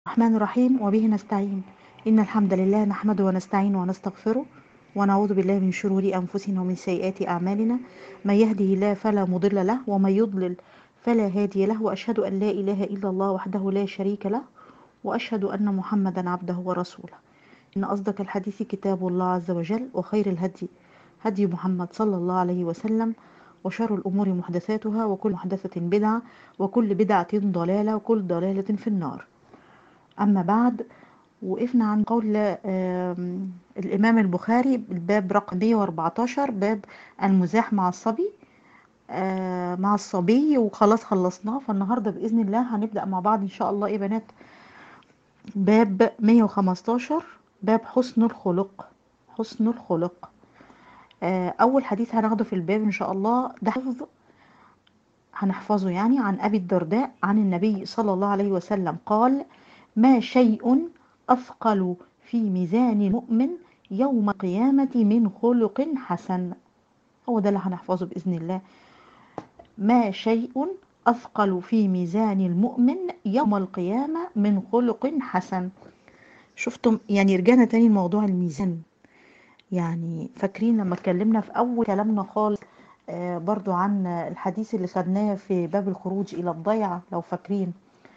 الرحمن الرحيم وبه نستعين إن الحمد لله نحمده ونستعينه ونستغفره ونعوذ بالله من شرور أنفسنا ومن سيئات أعمالنا من يهده الله فلا مضل له ومن يضلل فلا هادي له وأشهد أن لا إله إلا الله وحده لا شريك له وأشهد أن محمدا عبده ورسوله إن أصدق الحديث كتاب الله عز وجل وخير الهدي هدي محمد صلى الله عليه وسلم وشر الأمور محدثاتها وكل محدثة بدعة وكل بدعة ضلالة وكل ضلالة في النار أما بعد وقفنا عن قول آم، الإمام البخاري الباب رقم 114 باب المزاح مع الصبي آه، مع الصبي وخلاص خلصناه فالنهاردة بإذن الله هنبدأ مع بعض إن شاء الله إيه بنات باب 115 باب حسن الخلق حسن الخلق آه، أول حديث هناخده في الباب إن شاء الله ده حفظ هنحفظه يعني عن أبي الدرداء عن النبي صلى الله عليه وسلم قال ما شيء أثقل في ميزان المؤمن يوم القيامة من خلق حسن هو ده اللي هنحفظه بإذن الله ما شيء أثقل في ميزان المؤمن يوم القيامة من خلق حسن شفتم يعني رجعنا تاني لموضوع الميزان يعني فاكرين لما اتكلمنا في أول كلامنا خالص آه، برضو عن الحديث اللي خدناه في باب الخروج إلى الضيعة لو فاكرين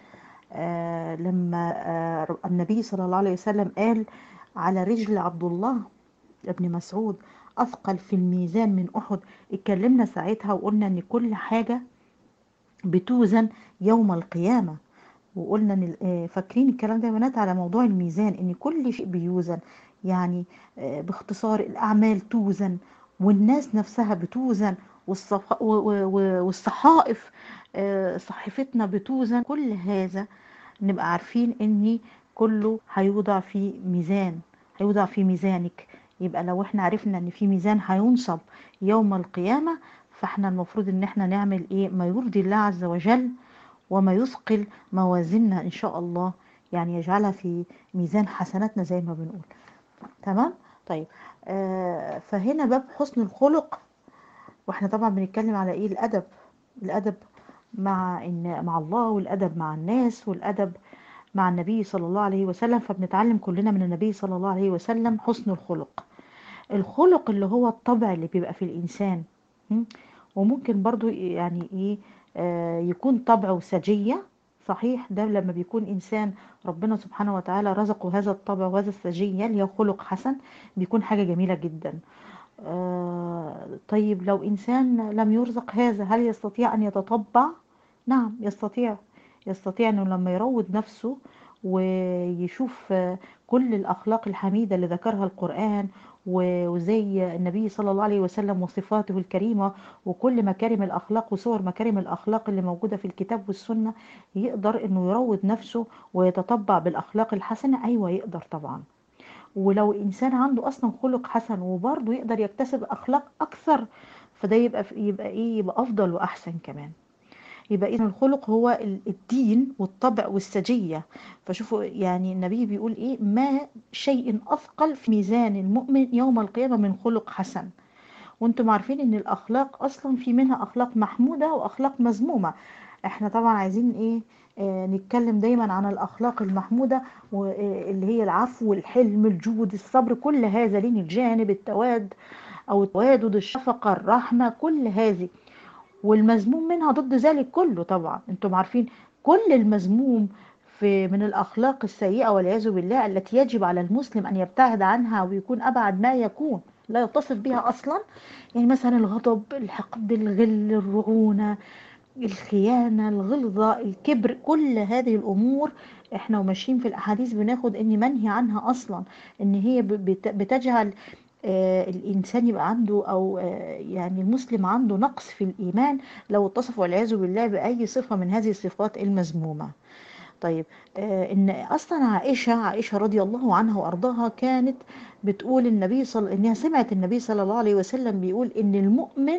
آه، لما آه، النبي صلى الله عليه وسلم قال على رجل عبد الله ابن مسعود أثقل في الميزان من أحد اتكلمنا ساعتها وقلنا إن كل حاجة بتوزن يوم القيامة وقلنا ان آه، فاكرين الكلام ده يا بنات على موضوع الميزان ان كل شيء بيوزن يعني آه، باختصار الاعمال توزن والناس نفسها بتوزن والصف... و- و- و- والصحائف آه، صحيفتنا بتوزن كل هذا نبقى عارفين ان كله هيوضع في ميزان هيوضع في ميزانك يبقى لو احنا عرفنا ان في ميزان هينصب يوم القيامة فاحنا المفروض ان احنا نعمل ايه ما يرضي الله عز وجل وما يثقل موازيننا ان شاء الله يعني يجعلها في ميزان حسناتنا زي ما بنقول تمام طيب آه فهنا باب حسن الخلق واحنا طبعا بنتكلم على ايه الادب الادب مع إن مع الله والادب مع الناس والادب مع النبي صلى الله عليه وسلم فبنتعلم كلنا من النبي صلى الله عليه وسلم حسن الخلق الخلق اللي هو الطبع اللي بيبقى في الانسان م? وممكن برضو يعني ايه آه يكون طبعه سجية صحيح ده لما بيكون انسان ربنا سبحانه وتعالى رزقه هذا الطبع وهذا السجية اللي هو خلق حسن بيكون حاجة جميلة جدا آه طيب لو انسان لم يرزق هذا هل يستطيع ان يتطبع نعم يستطيع يستطيع انه لما يروض نفسه ويشوف آه، كل الاخلاق الحميده اللي ذكرها القران و- وزي النبي صلى الله عليه وسلم وصفاته الكريمه وكل مكارم الاخلاق وصور مكارم الاخلاق اللي موجوده في الكتاب والسنه يقدر انه يروض نفسه ويتطبع بالاخلاق الحسنه ايوه يقدر طبعا ولو انسان عنده اصلا خلق حسن وبرضه يقدر يكتسب اخلاق اكثر فده يبقى يبقى ايه يبقى افضل واحسن كمان يبقى اذا الخلق هو ال- الدين والطبع والسجيه فشوفوا يعني النبي بيقول ايه ما شيء اثقل في ميزان المؤمن يوم القيامه من خلق حسن وانتم عارفين ان الاخلاق اصلا في منها اخلاق محموده واخلاق مذمومه احنا طبعا عايزين ايه آه نتكلم دايما عن الاخلاق المحموده واللي هي العفو الحلم الجود الصبر كل هذا لين الجانب التواد او التوادد الشفقه الرحمه كل هذه والمذموم منها ضد ذلك كله طبعا انتم عارفين كل المذموم في من الاخلاق السيئه والعياذ بالله التي يجب على المسلم ان يبتعد عنها ويكون ابعد ما يكون لا يتصف بها اصلا يعني مثلا الغضب الحقد الغل الرعونه الخيانه الغلظه الكبر كل هذه الامور احنا وماشيين في الاحاديث بناخد ان منهي عنها اصلا ان هي ب- بت- بتجعل آه، الانسان يبقى عنده او آه، يعني المسلم عنده نقص في الايمان لو اتصف والعياذ بالله باي صفه من هذه الصفات المذمومه طيب آه، ان اصلا عائشه عائشه رضي الله عنها وارضاها كانت بتقول النبي صلى انها سمعت النبي صلى الله عليه وسلم بيقول ان المؤمن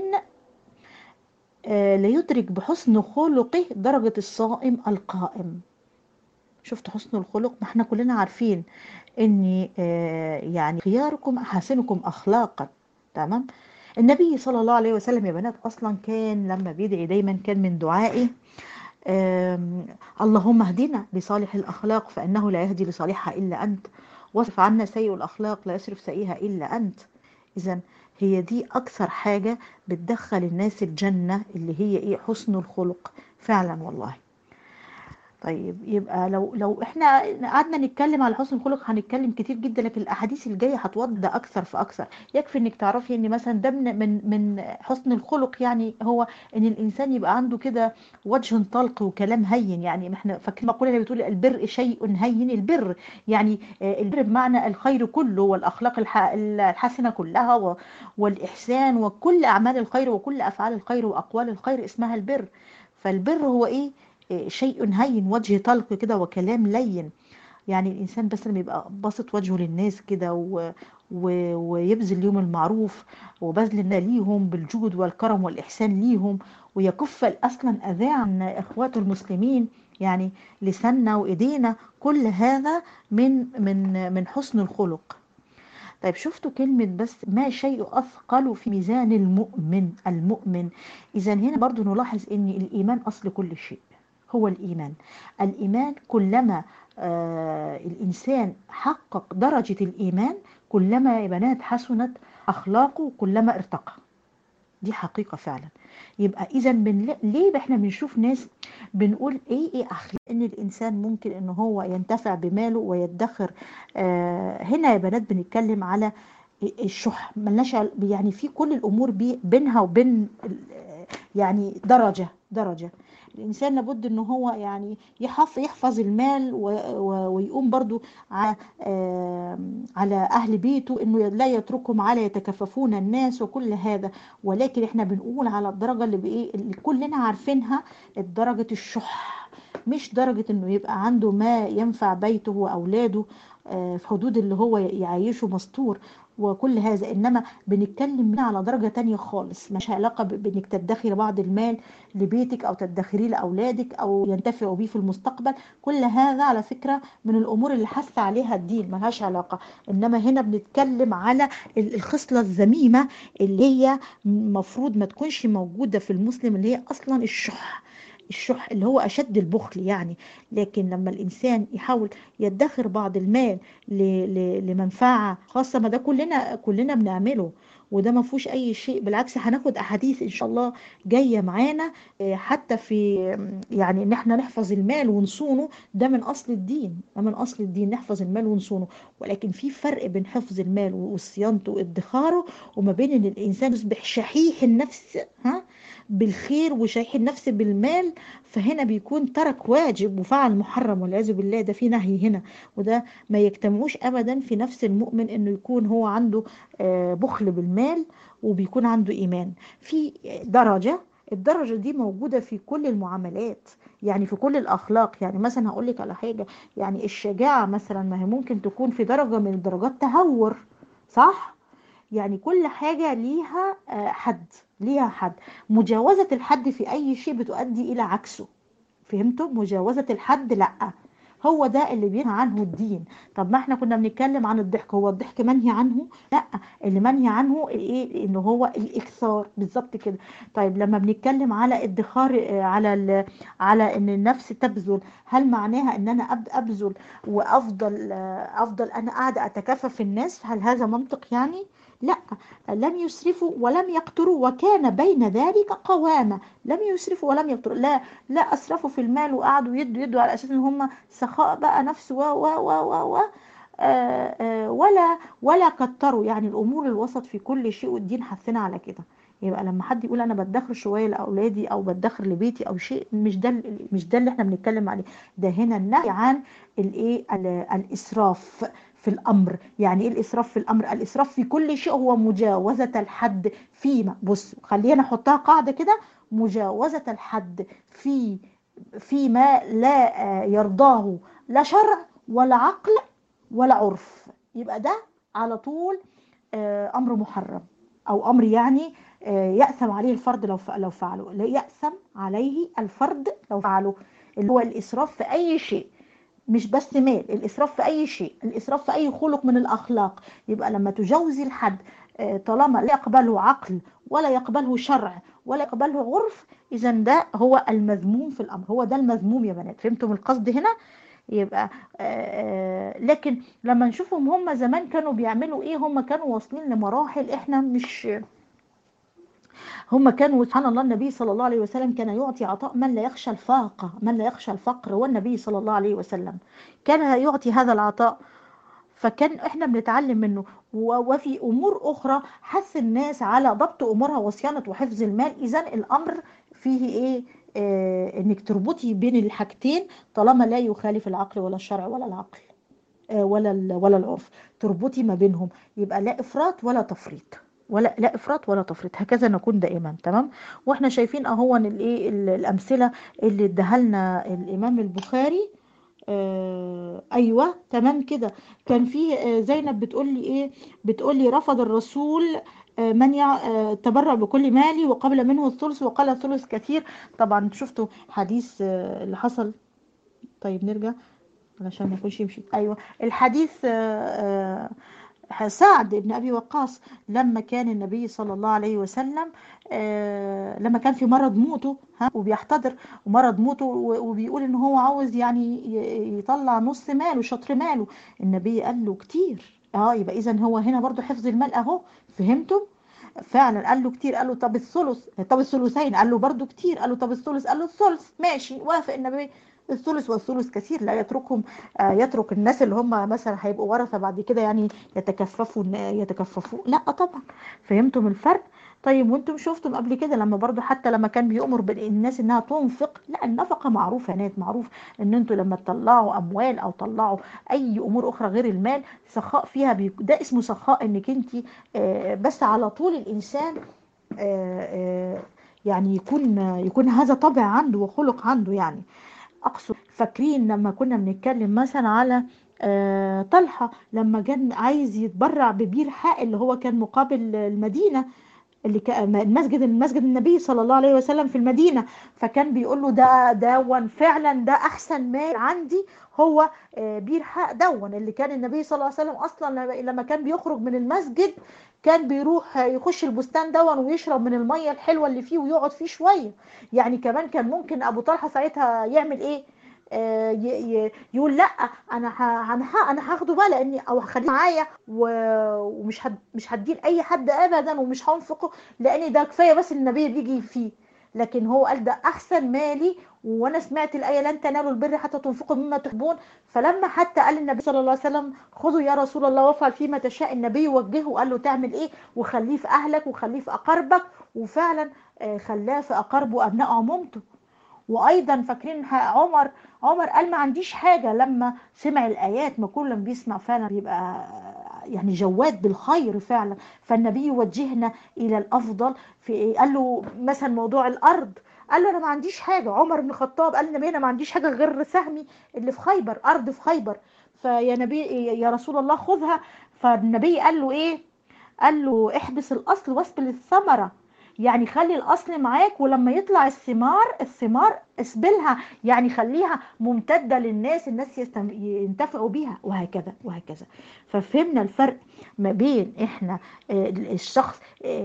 آه، ليدرك بحسن خلقه درجه الصائم القائم شفت حسن الخلق ما احنا كلنا عارفين ان آه، يعني خياركم احسنكم اخلاقا تمام النبي صلى الله عليه وسلم يا بنات اصلا كان لما بيدعي دايما كان من دعائه آم، اللهم اهدنا لصالح الأخلاق فإنه لا يهدي لصالحها إلا أنت واصرف عنا سيء الأخلاق لا يصرف سيئها إلا أنت إذا هي دي أكثر حاجة بتدخل الناس الجنة اللي هي إيه حسن الخلق فعلا والله طيب يبقى لو لو احنا قعدنا نتكلم على حسن الخلق هنتكلم كتير جدا لكن الاحاديث الجايه هتوضح اكثر فاكثر يكفي انك تعرفي ان مثلا ده من من من حسن الخلق يعني هو ان الانسان يبقى عنده كده وجه طلق وكلام هين يعني احنا فاكرين مقوله اللي بتقول البر شيء هين البر يعني آه، البر بمعنى الخير كله والاخلاق الح- الحسنه كلها و- والاحسان وكل اعمال الخير وكل افعال الخير واقوال الخير اسمها البر فالبر هو ايه إيه، شيء هين وجه طلق كده وكلام لين يعني الإنسان بس لما يبقى باسط وجهه للناس كده و... و... ويبذل ليهم المعروف وبذل النا ليهم بالجود والكرم والإحسان ليهم ويكف أصلا أذى عن إخواته المسلمين يعني لساننا وإيدينا كل هذا من من من حسن الخلق طيب شفتوا كلمة بس ما شيء أثقل في ميزان المؤمن المؤمن إذا هنا برضو نلاحظ أن الإيمان أصل كل شيء هو الإيمان الإيمان كلما آه الإنسان حقق درجة الإيمان كلما يا بنات حسنت أخلاقه كلما ارتقى دي حقيقة فعلا يبقى إذا بن... ليه احنا بنشوف ناس بنقول ايه ايه اخلاق ان الانسان ممكن ان هو ينتفع بماله ويدخر آه هنا يا بنات بنتكلم على الشح ملناش عل- يعني في كل الامور بي بينها وبين ال- يعني درجة درجة الإنسان لابد إن هو يعني يحفظ يحفظ المال و- و- ويقوم برضو على آم، على أهل بيته إنه لا يتركهم على يتكففون الناس وكل هذا ولكن إحنا بنقول على الدرجة اللي بإيه اللي كلنا عارفينها درجة الشح مش درجة إنه يبقى عنده ما ينفع بيته وأولاده آه، في حدود اللي هو يعيشه مستور وكل هذا إنما بنتكلم هنا على درجة تانية خالص مش علاقة ب- بإنك تدخري بعض المال لبيتك أو تدخريه لأولادك أو ينتفعوا بيه في المستقبل كل هذا على فكرة من الأمور اللي حث عليها الدين ملهاش علاقة إنما هنا بنتكلم على ال- الخصلة الذميمة اللي هي مفروض ما تكونش موجودة في المسلم اللي هي أصلا الشح الشح اللي هو أشد البخل يعني لكن لما الإنسان يحاول يدخر بعض المال ل- ل- لمنفعة خاصة ما ده كلنا كلنا بنعمله وده ما فيهوش اي شيء بالعكس هناخد احاديث ان شاء الله جايه معانا آه، حتى في يعني ان احنا نحفظ المال ونصونه ده من اصل الدين ده من اصل الدين نحفظ المال ونصونه ولكن في فرق بين حفظ المال وصيانته وادخاره وما بين ان الانسان يصبح شحيح النفس ها بالخير وشحيح النفس بالمال فهنا بيكون ترك واجب وفعل محرم والعياذ بالله ده في نهي هنا وده ما يجتمعوش ابدا في نفس المؤمن انه يكون هو عنده آه، بخل بالمال وبيكون عنده ايمان في درجه الدرجه دي موجوده في كل المعاملات يعني في كل الاخلاق يعني مثلا هقول لك على حاجه يعني الشجاعه مثلا ما هي ممكن تكون في درجه من درجات تهور صح يعني كل حاجه ليها آه، حد ليها حد مجاوزه الحد في اي شيء بتؤدي الى عكسه فهمتوا مجاوزه الحد لا هو ده اللي بينهى عنه الدين طب ما احنا كنا بنتكلم عن الضحك هو الضحك منهي عنه لا اللي منهي عنه ايه ان هو الاكثار بالظبط كده طيب لما بنتكلم على ادخار آه، على ال- على ان النفس تبذل هل معناها ان انا أب- ابذل وافضل آه، افضل انا قاعده اتكفف الناس هل هذا منطق يعني لا لم يسرفوا ولم يقتروا وكان بين ذلك قوامة لم يسرفوا ولم يقتروا لا لا اسرفوا في المال وقعدوا يدوا يدوا على اساس ان هم سخاء بقى نفس و و و و, و آه، آه، ولا ولا كتروا يعني الامور الوسط في كل شيء والدين حثنا على كده يبقى لما حد يقول انا بدخر شويه لاولادي او بدخر لبيتي او شيء مش ده مش ده اللي احنا بنتكلم عليه ده هنا النهي عن الايه ال- الاسراف في الامر يعني ايه الاسراف في الامر الاسراف في كل شيء هو مجاوزه الحد فيما بص خلينا نحطها قاعده كده مجاوزه الحد في فيما لا آه، يرضاه لا شرع ولا عقل ولا عرف يبقى ده على طول آه، امر محرم او امر يعني آه، يأثم عليه الفرد لو ف- لو فعله لا يأثم عليه الفرد لو فعله اللي هو الاسراف في اي شيء مش بس مال الاسراف في اي شيء الاسراف في اي خلق من الاخلاق يبقى لما تجاوزي الحد آه، طالما لا يقبله عقل ولا يقبله شرع ولا يقبله عرف اذا ده هو المذموم في الامر هو ده المذموم يا بنات فهمتم القصد هنا يبقى آه لكن لما نشوفهم هم زمان كانوا بيعملوا ايه هم كانوا واصلين لمراحل احنا مش هم كانوا سبحان الله النبي صلى الله عليه وسلم كان يعطي عطاء من لا يخشى الفاقة من لا يخشى الفقر والنبي صلى الله عليه وسلم كان يعطي هذا العطاء فكان احنا بنتعلم منه وفي امور اخرى حث الناس على ضبط امورها وصيانه وحفظ المال اذا الامر فيه ايه آه انك تربطي بين الحاجتين طالما لا يخالف العقل ولا الشرع ولا العقل آه ولا ولا العرف تربطي ما بينهم يبقى لا افراط ولا تفريط ولا لا افراط ولا تفريط هكذا نكون دائما تمام واحنا شايفين اهو الايه الامثله اللي اداها لنا الامام البخاري آه ايوه تمام كده كان في آه زينب بتقول لي ايه بتقول لي رفض الرسول آه من يع... آه تبرع بكل مالي وقبل منه الثلث وقال الثلث كثير طبعا شفتوا حديث آه اللي حصل طيب نرجع علشان ما يكونش يمشي ايوه الحديث آه آه سعد بن ابي وقاص لما كان النبي صلى الله عليه وسلم آه لما كان في مرض موته ها وبيحتضر ومرض موته وبيقول ان هو عاوز يعني يطلع نص ماله شطر ماله النبي قال له كتير اه يبقى اذا هو هنا برضو حفظ المال اهو فهمتم فعلا قال له كتير قال له طب الثلث طب الثلثين قال له برضو كتير قال له طب الثلث قال له الثلث ماشي وافق النبي الثلث والثلث كثير لا يتركهم آه يترك الناس اللي هم مثلا هيبقوا ورثه بعد كده يعني يتكففوا يتكففوا لا طبعا فهمتم الفرق طيب وانتم شفتم قبل كده لما برضو حتى لما كان بيأمر بالناس انها تنفق لا النفقه معروفه يا ناس معروف ان انتوا لما تطلعوا اموال او تطلعوا اي امور اخرى غير المال سخاء فيها بي... ده اسمه سخاء انك انت آه بس على طول الانسان آه يعني يكون يكون هذا طبع عنده وخلق عنده يعني اقصد فاكرين لما كنا بنتكلم مثلا على آه طلحه لما كان عايز يتبرع ببير حاء اللي هو كان مقابل المدينه اللي كان المسجد المسجد النبي صلى الله عليه وسلم في المدينه فكان بيقول له ده دون فعلا ده احسن مال عندي هو بير حاء دون اللي كان النبي صلى الله عليه وسلم اصلا لما كان بيخرج من المسجد كان بيروح يخش البستان دون ويشرب من الميه الحلوه اللي فيه ويقعد فيه شويه يعني كمان كان ممكن ابو طلحه ساعتها يعمل ايه آه يقول لا انا انا انا هاخده بقى لاني او هخليه معايا ومش هد مش هديه لاي حد ابدا ومش هنفقه لان ده كفايه بس النبي بيجي فيه لكن هو قال ده احسن مالي وانا سمعت الايه لن تنالوا البر حتى تنفقوا مما تحبون فلما حتى قال النبي صلى الله عليه وسلم خذوا يا رسول الله وافعل فيما تشاء النبي وجهه وقال له تعمل ايه وخليه في اهلك وخليه في اقاربك وفعلا خلاه في اقاربه ابناء عمومته وايضا فاكرين عمر عمر قال ما عنديش حاجه لما سمع الايات ما كل بيسمع فعلا بيبقى يعني جواد بالخير فعلا فالنبي يوجهنا الى الافضل في قال له مثلا موضوع الارض قال له انا ما عنديش حاجه عمر بن الخطاب قال النبي انا ما عنديش حاجه غير سهمي اللي في خيبر ارض في خيبر فيا نبي يا رسول الله خذها فالنبي قال له ايه قال له احبس الاصل واسبل الثمره يعني خلي الاصل معاك ولما يطلع الثمار الثمار اسبلها يعني خليها ممتدة للناس الناس ينتفعوا بيها وهكذا وهكذا ففهمنا الفرق ما بين احنا الشخص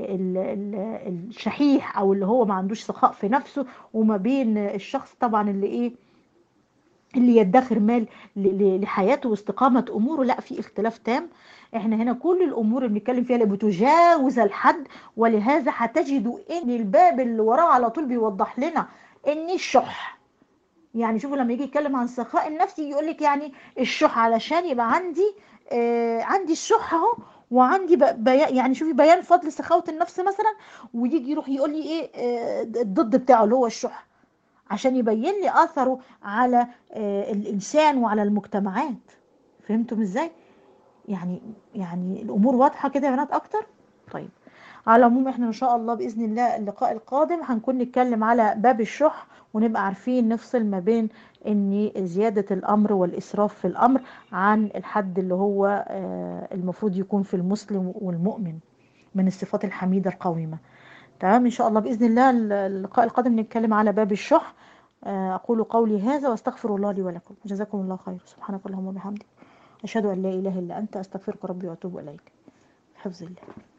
الشحيح او اللي هو ما عندوش سخاء في نفسه وما بين الشخص طبعا اللي ايه اللي يدخر مال لحياته واستقامة أموره لا في اختلاف تام احنا هنا كل الأمور اللي بنتكلم فيها اللي بتجاوز الحد ولهذا هتجدوا ان الباب اللي وراه على طول بيوضح لنا ان الشح يعني شوفوا لما يجي يتكلم عن السخاء النفسي يقول لك يعني الشح علشان يبقى عندي آه عندي الشح اهو وعندي بيان يعني شوفي بيان فضل سخاوة النفس مثلا ويجي يروح يقول لي ايه آه الضد بتاعه اللي هو الشح عشان يبين لي اثره على آه الانسان وعلى المجتمعات فهمتم ازاي يعني يعني الامور واضحه كده يا بنات اكتر طيب على العموم احنا ان شاء الله باذن الله اللقاء القادم هنكون نتكلم على باب الشح ونبقى عارفين نفصل ما بين ان زياده الامر والاسراف في الامر عن الحد اللي هو آه المفروض يكون في المسلم والمؤمن من الصفات الحميده القويمه تمام ان شاء الله باذن الله اللقاء القادم نتكلم على باب الشح اقول قولي هذا واستغفر الله لي ولكم جزاكم الله خير سبحانك اللهم وبحمدك اشهد ان لا اله الا انت استغفرك ربي واتوب اليك حفظ الله